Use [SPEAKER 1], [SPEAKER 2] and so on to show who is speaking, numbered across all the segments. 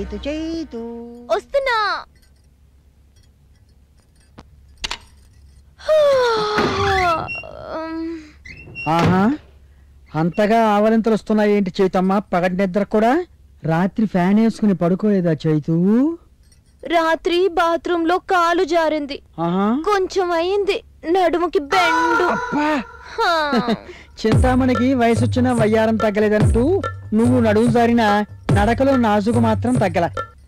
[SPEAKER 1] చైతు చైతు
[SPEAKER 2] వస్తున్నా
[SPEAKER 1] ఆహా అంతగా ఆవలింతలు వస్తున్నాయి ఏంటి చైతమ్మ పగటి నిద్ర కూడా రాత్రి ఫ్యాన్ వేసుకుని పడుకోలేదా చైతు
[SPEAKER 2] రాత్రి బాత్రూమ్ లో కాలు జారింది
[SPEAKER 1] ఆహా
[SPEAKER 2] కొంచెం అయింది నడుముకి బెండు
[SPEAKER 1] అబ్బా
[SPEAKER 2] హా.
[SPEAKER 1] చింతామణికి వయసు వచ్చిన వయ్యారం తగ్గలేదంటూ నువ్వు నడుము జారిన నడకలో నాజుకు మాత్రం తగ్గల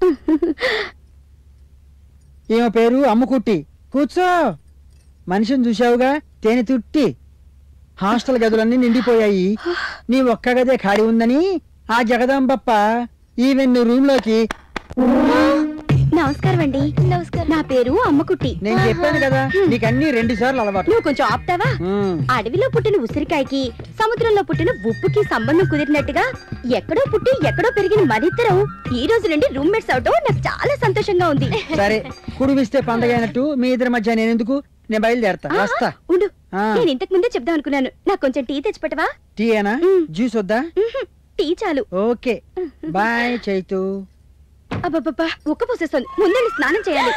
[SPEAKER 1] ఈమె పేరు అమ్ముకుట్టి కూర్చో మనిషిని చూశావుగా తేనె తుట్టి హాస్టల్ గదులన్నీ నిండిపోయాయి నీ ఒక్క గదే ఖాళీ ఉందని ఆ జగదాంబప్ప ఈవెన్ రూమ్ లోకి
[SPEAKER 3] నమస్కారం అండి
[SPEAKER 2] నమస్కారం
[SPEAKER 3] నా పేరు అమ్మకుట్టి
[SPEAKER 1] నేను చెప్పాను కదా నీకన్నీ రెండు సార్లు అలవాటు
[SPEAKER 3] నువ్వు కొంచెం ఆపుతావా
[SPEAKER 1] ఉమ్.
[SPEAKER 3] అడవిలో పుట్టిన ఉసిరికాయకి సముద్రంలో పుట్టిన ఉప్పుకి సంబంధం కుదిరినట్టుగా ఎక్కడో పుట్టి ఎక్కడో పెరిగిన మనిద్దరం ఈ రోజు నుండి రూమ్మేట్స్ అవటం నాకు చాలా సంతోషంగా ఉంది
[SPEAKER 1] సరే కుడివిస్తే పండగ అయినట్టు మీ ఇద్దరి మధ్య నేను ఎందుకు నేను బయలుదేరతా వస్తా
[SPEAKER 3] ఉండు
[SPEAKER 1] ఆ.
[SPEAKER 3] నేను ఇంతకు ముందే చెప్దాం అనుకున్నాను నాకు కొంచెం టీ తెచ్చిపెట్టవా
[SPEAKER 1] టీ ఏనా
[SPEAKER 3] ఉమ్.
[SPEAKER 1] జ్యూస్ వద్దా
[SPEAKER 3] ఉహుం, టీ చాలు
[SPEAKER 1] ఓకే బాయ్ చైతు
[SPEAKER 3] అబ్బబ్బబ్బా ఉక్క పోసేస్తుంది ముందండి స్నానం చేయాలి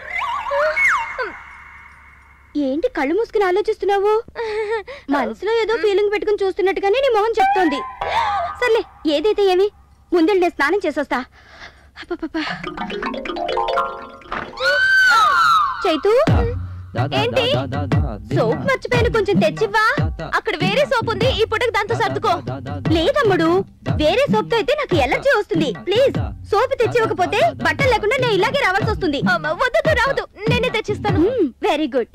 [SPEAKER 3] ఏంటి కళ్ళు మూసుకుని ఆలోచిస్తున్నావు మనసులో ఏదో ఫీలింగ్ పెట్టుకుని చూస్తున్నట్టుగానే నీ మొహం చెప్తోంది సర్లే ఏదైతే ఏమి ముందండి నేను స్నానం చేసొస్తా అబ్బబ్బబ్బా. చైతు
[SPEAKER 2] ఏంటి
[SPEAKER 3] సోప్ మర్చిపోయాను కొంచెం తెచ్చివ్వా
[SPEAKER 2] అక్కడ వేరే సోప్ ఉంది ఈ పుట్టకి దాంతో సర్దుకో
[SPEAKER 3] లేదమ్ముడు వేరే సోప్ తో అయితే నాకు ఎలర్జీ వస్తుంది ప్లీజ్ సోప్ తెచ్చివ్వకపోతే బట్టలు లేకుండా నేను ఇలాగే రావాల్సి వస్తుంది
[SPEAKER 2] అమ్మ, వద్దొద్దు రావద్దు నేనే తెచ్చిస్తాను
[SPEAKER 3] వెరీ గుడ్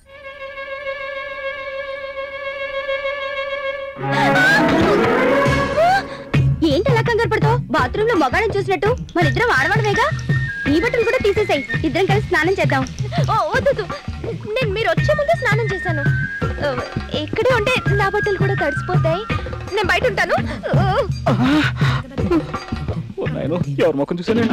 [SPEAKER 3] ఏంటి అలా కంగారు పడతావు బాత్రూమ్ లో మగాళ్ళని చూసినట్టు మన ఇద్దరం ఆడవాడమేగా ఈ బట్టలు కూడా తీసేసాయి ఇద్దరం కలిసి స్నానం చేద్దాం
[SPEAKER 2] ఓ, వద్దొద్దు నేను మీరు వచ్చే ముందే స్నానం చేశాను ఆ, ఇక్కడే ఉంటే నా బట్టలు కూడా తడిసిపోతాయి నేను బయట ఉంటాను
[SPEAKER 4] ఎవరి ముఖం చూసానండి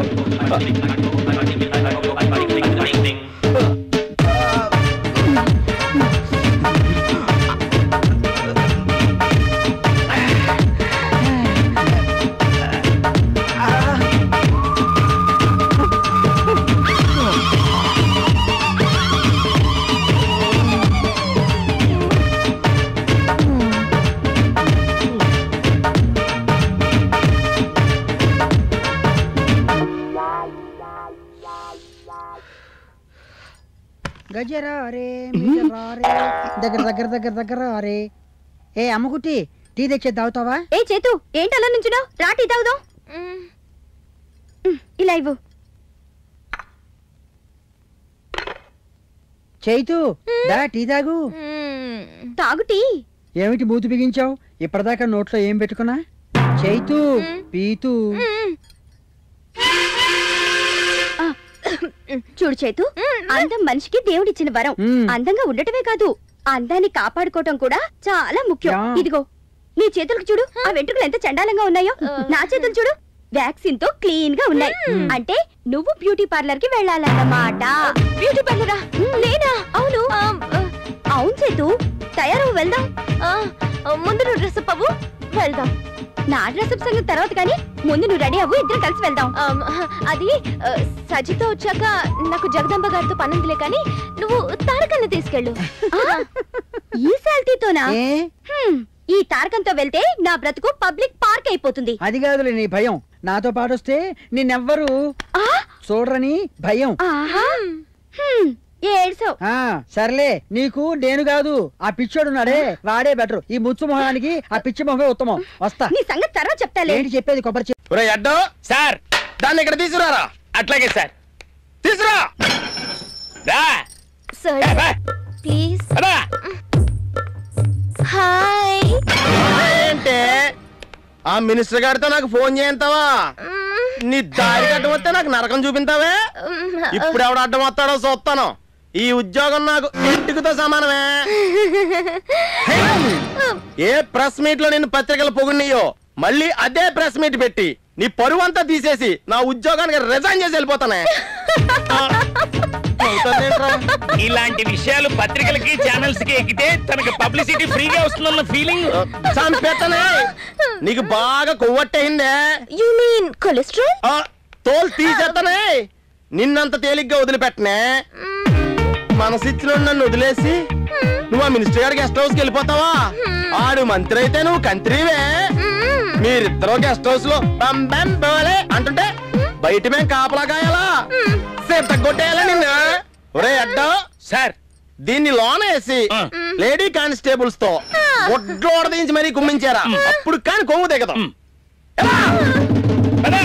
[SPEAKER 1] గజరా రే మీజరా రే దగ్గర దగ్గర దగ్గర దగ్గర రే ఏ అమ్మకుట్టి టీ తెచ్చే తాగుతావా
[SPEAKER 3] ఏ చేతు ఏంటి అలా నుంచున్నావు రాటి తాగుదాం
[SPEAKER 2] మ్,
[SPEAKER 3] ఉమ్, ఇలా ఇవ్వు
[SPEAKER 1] చైతు దా టీ తాగు
[SPEAKER 2] మ్.
[SPEAKER 3] తాగు టీ
[SPEAKER 1] ఏమిటి బూతు బిగించావు ఇప్పటిదాకా నోట్లో ఏం పెట్టుకున్నా చైతు పీతు
[SPEAKER 3] ఆ, చూడు చేతు అందం మనిషికి దేవుడిచ్చిన వరం
[SPEAKER 1] మ్మ్.
[SPEAKER 3] అందంగా ఉండటమే కాదు అందాన్ని కాపాడుకోవటం కూడా చాలా ముఖ్యం
[SPEAKER 1] యా.
[SPEAKER 3] ఇదిగో నీ చేతులకు చూడు ఆ వెంట్రుకలు ఎంత చండాలంగా ఉన్నాయో నా చేతులు చూడు వ్యాక్సిన్ తో క్లీన్ గా ఉన్నాయి అంటే నువ్వు బ్యూటీ పార్లర్ కి వెళ్ళాలన్నమాట
[SPEAKER 2] బ్యూటీ పార్లరా నేనా అవును ఆ, ఆ,
[SPEAKER 3] అవును చేతు తయారు వెళ్దాం
[SPEAKER 2] ఆ, ముందు నువ్వు డ్రెస్ అప్ అవ్వు వెళ్దాం
[SPEAKER 3] నా డ్రెస్ సంగతి తర్వాత కానీ ముందు నువ్వు రెడీ అవ్వు ఇద్దరం కలిసి వెళ్దాం
[SPEAKER 2] ఆమ్, అది ఆ, సజితో వచ్చాక నాకు జగదంబ గారితో పనుందిలే కానీ నువ్వు తారకల్ని తీసుకెళ్ళు
[SPEAKER 3] ఆ, ఈ శాల్తీతోనా
[SPEAKER 1] ఏ
[SPEAKER 3] హ్మ్, ఈ తారకంతో వెళ్తే నా బ్రతుకు పబ్లిక్ పార్క్ అయిపోతుంది
[SPEAKER 1] అది కాదులే నీ భయం నాతో పాటొస్తే నిన్నెవ్వరు
[SPEAKER 3] ఆ,
[SPEAKER 1] చూడరని భయం
[SPEAKER 3] ఆహా, హ్మ్, ఏడ్సావ్
[SPEAKER 1] ఆ సర్లే నీకు నేను కాదు ఆ పిచ్చోడు ఉన్నాడే వాడే బెటర్ ఈ ముచ్చు మొహానికి ఆ పిచ్చి మొహమే ఉత్తమం వస్తా
[SPEAKER 3] నీ సంగతి తర్వాత చెప్తాలే
[SPEAKER 1] ఏంటి చెప్పేది కొబ్బరి చెప్పు
[SPEAKER 4] ఒరే అడ్డో సార్ దాన్ని ఇక్కడ తీసుకురారా అట్లాగే సార్ తీసురా దా
[SPEAKER 2] సార్
[SPEAKER 4] ఏ, బా.
[SPEAKER 2] ప్లీజ్
[SPEAKER 4] అదా.
[SPEAKER 2] హాయ్
[SPEAKER 4] ఏంటే ఆ మినిస్టర్ గారితో నాకు ఫోన్ చేయంతావా నీ దారి అడ్డం వస్తే నాకు నరకం చూపింతావే ఇప్పుడు ఎవడు అడ్డం వస్తాడో చూస్తాను ఈ ఉద్యోగం నాకు ఇంటికితో సమానమే ఏ ప్రెస్ మీట్ లో నేను పత్రికలు పొగిడినయో మళ్ళీ అదే ప్రెస్ మీట్ పెట్టి నీ పరువు అంతా తీసేసి నా ఉద్యోగానికి రిజైన్ చేసి వెళ్ళిపోతానే ఆ, నవ్వుతావేంట్రా?
[SPEAKER 5] ఇలాంటి విషయాలు పత్రికలకి ఛానల్స్ కి ఎక్కితే తనకి పబ్లిసిటీ ఫ్రీగా వస్తుందన్న ఫీలింగ్
[SPEAKER 4] చంపేస్తానే నీకు బాగా కొవ్వట్టయిందే
[SPEAKER 2] యు మీన్ కొలెస్ట్రాల్
[SPEAKER 4] ఆ, తోలు తీసేస్తానే నిన్నంత తేలిగ్గా వదిలిపెట్టనే మనసిచ్చిన నన్ను వదిలేసి నువ్వు ఆ మినిస్టర్ గారి గెస్ట్ హౌస్కి వెళ్ళిపోతావా ఆడు మంత్రి అయితే నువ్వు కంత్రివే మీరిద్దరూ గెస్ట్ హౌస్ లో బం బం బోలే అంటుంటే బయట మేము కాపలా కాయాలా సేత కొట్టేయాలా నిన్ను ఒరే అడ్డా
[SPEAKER 5] సార్
[SPEAKER 4] దీన్ని లోన వేసి
[SPEAKER 5] ఆ.
[SPEAKER 4] లేడీ కానిస్టేబుల్స్ తో ఒడ్లోడ దించి మరీ కుమ్మించారా అప్పుడు కాని కొమ్ము దిగదు
[SPEAKER 5] ఉమ్. పద.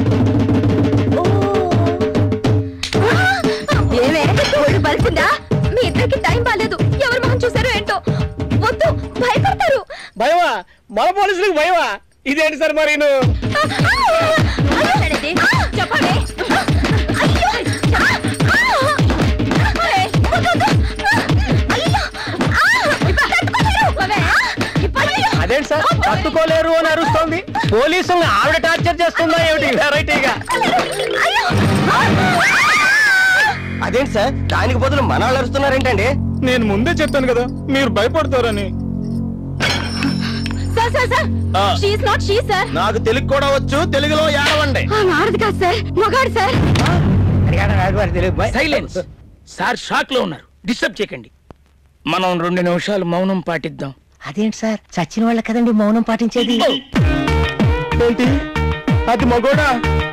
[SPEAKER 2] ఏమే ఒళ్ళు బలిసిందా మీ ఇద్దరికి టైం బాలేదు ఎవరు మొహం చూసారో ఏంటో వద్దు భయపడతారు
[SPEAKER 5] భయమా మన పోలీసులకు భయమా ఇదేంటి సార్ మరి నువ్వు
[SPEAKER 2] అయ్యో, చెప్పండి అయ్యో, ఏయ్, వద్దు, వద్దు. అయ్యో, తట్టుకోలేరు. అయ్యో.
[SPEAKER 5] అదేంటి సార్ తట్టుకోలేరు అని అరుస్తోంది పోలీసుల్ని ఆవిడ టార్చర్ చేస్తుందా ఏమిటి వెరైటీగా
[SPEAKER 4] అదేంటి సార్ దానికి బదులు మన వాళ్ళు అరుస్తున్నారేంటండి
[SPEAKER 6] నేను ముందే చెప్పాను కదా మీరు భయపడతారని
[SPEAKER 2] సార్ సార్ సార్
[SPEAKER 4] ఆ.
[SPEAKER 2] షీఈ్ నాట్ షీ సార్
[SPEAKER 4] నాకు తెలుగు కూడా వచ్చు తెలుగులో ఏడవండి
[SPEAKER 2] ఆడది కాదు సార్ మగాడు సార్
[SPEAKER 5] సైలెన్స్ సార్ షాక్ లో ఉన్నారు డిస్టర్బ్ చేయకండి మనం రెండు నిమిషాలు మౌనం పాటిద్దాం
[SPEAKER 7] అదేంటి సార్ చచ్చిన వాళ్ళ కదండి మౌనం పాటించేది
[SPEAKER 4] ఏంటి అది మగోడా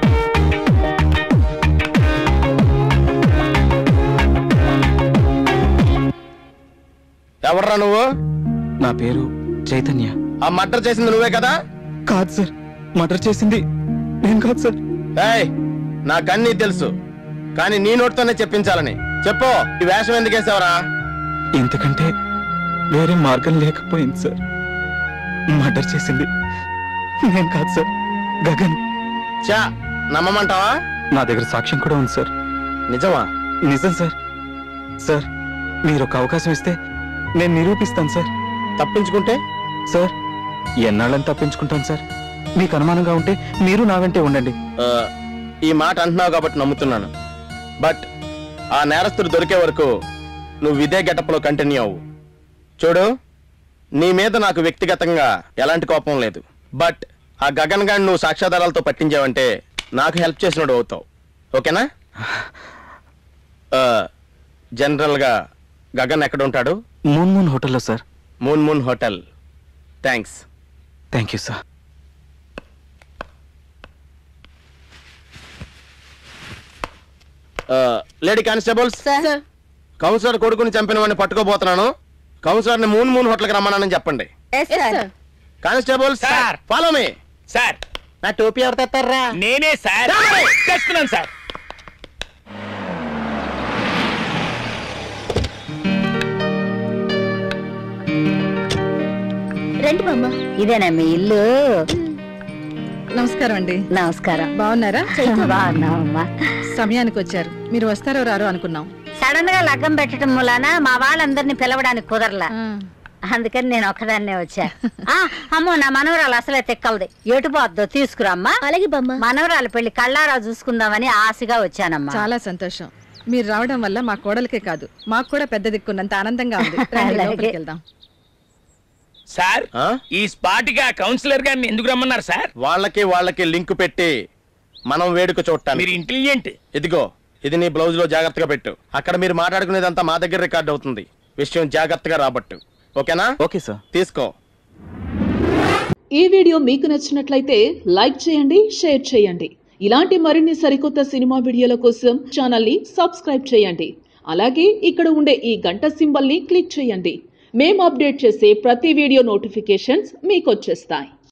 [SPEAKER 4] ఎవర్రా నువ్వు
[SPEAKER 6] నా పేరు చైతన్య
[SPEAKER 4] ఆ మర్డర్ చేసింది నువ్వే కదా
[SPEAKER 6] కాదు సార్ మర్డర్ చేసింది నేను కాదు సార్
[SPEAKER 4] ఏయ్ నాకన్నీ తెలుసు కానీ నీ నోటితోనే చెప్పించాలని చెప్పు ఈ వేషం ఎందుకు వేసావరా
[SPEAKER 6] ఇంతకంటే వేరే మార్గం లేకపోయింది సార్ మర్డర్ చేసింది నేను కాదు సార్ గగన్
[SPEAKER 4] చా నమ్మమంటావా
[SPEAKER 6] నా దగ్గర సాక్ష్యం కూడా ఉంది సార్
[SPEAKER 4] నిజమా
[SPEAKER 6] నిజం సార్ సార్ మీరు ఒక అవకాశం ఇస్తే నేను నిరూపిస్తాను సార్
[SPEAKER 4] తప్పించుకుంటే
[SPEAKER 6] సార్ ఎన్నాళ్ళని తప్పించుకుంటాను సార్ మీకు అనుమానంగా ఉంటే మీరు నా వెంటే ఉండండి
[SPEAKER 4] ఆ, ఈ మాట అంటున్నావు కాబట్టి నమ్ముతున్నాను బట్ ఆ నేరస్తుడు దొరికే వరకు నువ్వు ఇదే గెటప్లో కంటిన్యూ అవ్వు చూడు నీ మీద నాకు వ్యక్తిగతంగా ఎలాంటి కోపం లేదు బట్ ఆ గగన్ గాడిని నువ్వు సాక్ష్యాధారాలతో పట్టించావంటే నాకు హెల్ప్ చేసినోడు అవుతావు ఓకేనా ఆ, జనరల్గా గగన్ ఎక్కడ ఉంటాడు
[SPEAKER 6] మూన్ మూన్ హోటల్లో sir
[SPEAKER 4] moon moon hotel thanks
[SPEAKER 6] thank you sir
[SPEAKER 4] lady constables councillor కొడుకుని చంపిన వాడిని పట్టుకోబోతున్నాను కౌన్సిలర్ ని మూన్ మూన్ హోటల్కి రమ్మన్నానని చెప్పండి constable
[SPEAKER 5] sir.
[SPEAKER 4] Follow me
[SPEAKER 5] sir
[SPEAKER 4] నా టోపీ ఎవరు తెస్తారా
[SPEAKER 5] నేనే సార్
[SPEAKER 4] సార్!
[SPEAKER 5] తెస్తున్నాను సార్
[SPEAKER 2] రండి బామ్మ
[SPEAKER 7] ఇదేనా మీ ఇల్లు
[SPEAKER 8] నమస్కారం అండి
[SPEAKER 7] నమస్కారం
[SPEAKER 8] బాగున్నారా
[SPEAKER 7] బాగున్నావమ్మా
[SPEAKER 8] సమయానికి వచ్చారు మీరు వస్తారో రారో అనుకున్నాం
[SPEAKER 7] సడన్ గా లగ్గం పెట్టడం మూలాన మా వాళ్ళందరినీ పిలవడానికి కుదరలా
[SPEAKER 8] ఆ,
[SPEAKER 7] అందుకని నేను ఒక్కదాన్నే వచ్చా ఆ, అమ్మో నా మనవరాలు అసలే తెక్కలది ఎటు పోద్దో తీసుకురమ్మా
[SPEAKER 2] అలాగే బామ్మ
[SPEAKER 7] మనవరాలు పెళ్లి కళ్ళారా చూసుకుందామని ఆశగా వచ్చానమ్మా
[SPEAKER 8] చాలా సంతోషం మీరు రావడం వల్ల మా కోడలకే కాదు మాకు కూడా పెద్ద దిక్కున్నంత ఆనందంగా ఉంది రండి,
[SPEAKER 7] అలాగే.
[SPEAKER 8] లోపలికి వెళ్దాం
[SPEAKER 5] సార్
[SPEAKER 4] ఆ?
[SPEAKER 5] ఈ స్పాట్ గా కౌన్సిలర్ గారిని ఎందుకు రమ్మన్నారు సార్
[SPEAKER 4] వాళ్ళకి వాళ్ళకి లింక్ పెట్టి మనం వేడుక
[SPEAKER 5] మీరు
[SPEAKER 4] చూడటానికి
[SPEAKER 5] ఇంటెలిజెంట్
[SPEAKER 4] ఇదిగో ఇది నీ బ్లౌజ్ లో జాగ్రత్తగా పెట్టు అక్కడ మీరు మాట్లాడుకునేదంతా మా దగ్గర రికార్డ్ అవుతుంది విషయం జాగ్రత్తగా రాబట్టు ఓకేనా
[SPEAKER 6] ఓకే సార్
[SPEAKER 4] తీసుకో
[SPEAKER 9] ఈ వీడియో మీకు నచ్చినట్లయితే లైక్ చేయండి షేర్ చేయండి ఇలాంటి మరిన్ని సరికొత్త సినిమా వీడియోల కోసం ఛానల్ని సబ్స్క్రైబ్ చేయండి అలాగే ఇక్కడ ఉండే ఈ గంట సింబల్ని క్లిక్ చేయండి మేము అప్డేట్ చేసే ప్రతి వీడియో నోటిఫికేషన్స్ మీకు వచ్చేస్తాయి